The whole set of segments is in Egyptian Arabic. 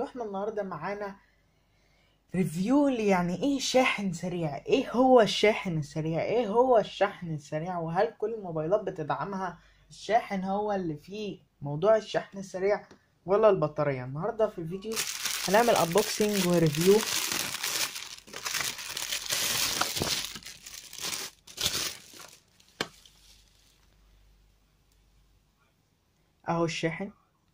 احنا النهارده معانا ريفيو يعني ايه شاحن سريع ايه هو الشاحن السريع ايه هو الشحن السريع وهل كل الموبايلات بتدعمها الشاحن هو اللي فيه موضوع الشحن السريع ولا البطارية النهاردة في الفيديو هنعمل انبوكسنج وريفيو اهو الشاحن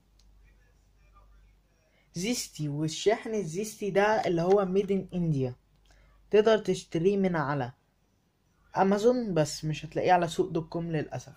زيستي والشاحن الزيستي ده اللي هو ميد ان انديا تقدر تشتريه من على امازون بس مش هتلاقيه على سوق دوت كوم للاسف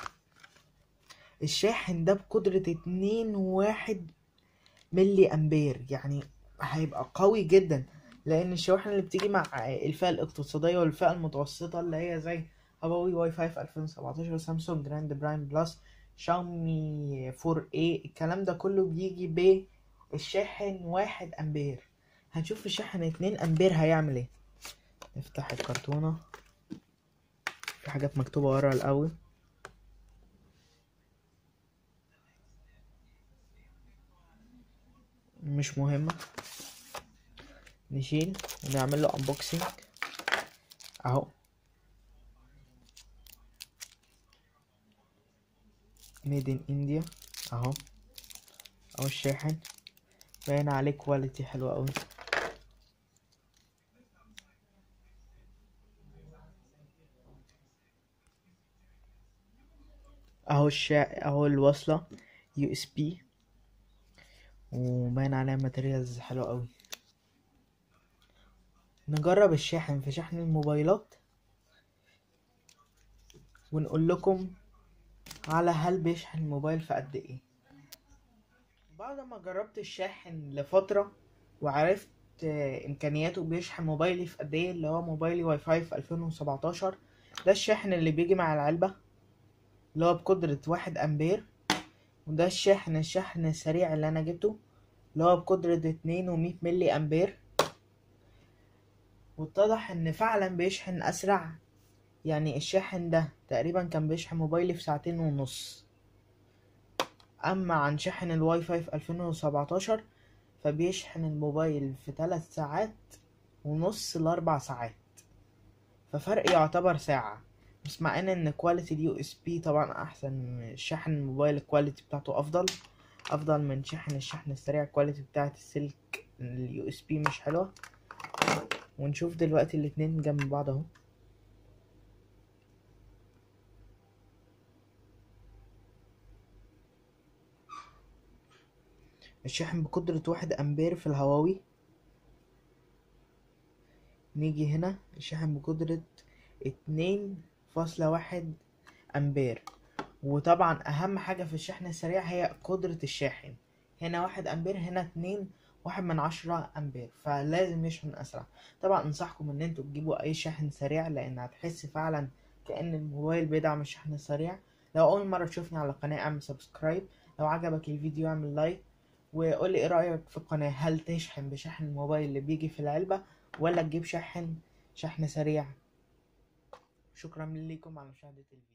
الشاحن ده بقدرة اتنين واحد ملي امبير يعني هيبقى قوي جدا لان الشواحن اللي بتيجي مع الفئة الاقتصادية والفئة المتوسطة اللي هي زي هواوي واي فاي في 2017 سامسونج جراند برايم بلس شاومي 4 a الكلام ده كله بيجي بالشاحن واحد امبير هنشوف الشاحن اتنين امبير هيعمل ايه نفتح الكرتونة في حاجات مكتوبة ورا الاول مش مهمة نشيل ونعمل له انبوكسنج اهو ميد ان انديا اهو اهو الشاحن باين عليه كواليتي حلوة اوي اهو الشا اهو الوصلة يو اس بي وباين عليها ماتريالز حلوة اوي نجرب الشاحن في شحن الموبايلات ونقول لكم على هل بيشحن الموبايل في قد ايه بعد ما جربت الشاحن لفترة وعرفت امكانياته بيشحن موبايلي في قد ايه اللي هو موبايلي واي فاي في 2017 ده الشاحن اللي بيجي مع العلبة اللي هو بقدرة واحد امبير وده الشاحن الشحن السريع اللي انا جبته اللي هو بقدرة اتنين ومية ملي امبير واتضح ان فعلا بيشحن اسرع يعني الشاحن ده تقريبا كان بيشحن موبايلي في ساعتين ونص اما عن شاحن الواي فاي في 2017 فبيشحن الموبايل في 3 ساعات ونص لاربع ساعات ففرق يعتبر ساعة بس مع ان ان كواليتي اليو اس بي طبعا احسن شحن الموبايل الكواليتي بتاعته افضل افضل من شحن الشحن السريع الكواليتي بتاعت السلك اليو اس بي مش حلوة ونشوف دلوقتي الاتنين جنب بعض اهو الشاحن بقدرة واحد أمبير في الهواوي نيجي هنا الشاحن بقدرة اتنين فاصلة واحد أمبير وطبعا أهم حاجة في الشحن السريع هي قدرة الشاحن هنا واحد أمبير هنا اتنين واحد من عشرة أمبير فلازم يشحن أسرع طبعا أنصحكم إن انتوا تجيبوا أي شاحن سريع لأن هتحس فعلا كأن الموبايل بيدعم الشحن السريع لو أول مرة تشوفني على القناة اعمل سبسكرايب لو عجبك الفيديو اعمل لايك وقول لي ايه رايك في القناه هل تشحن بشحن الموبايل اللي بيجي في العلبه ولا تجيب شاحن شحن سريع شكرا لكم على مشاهده الفيديو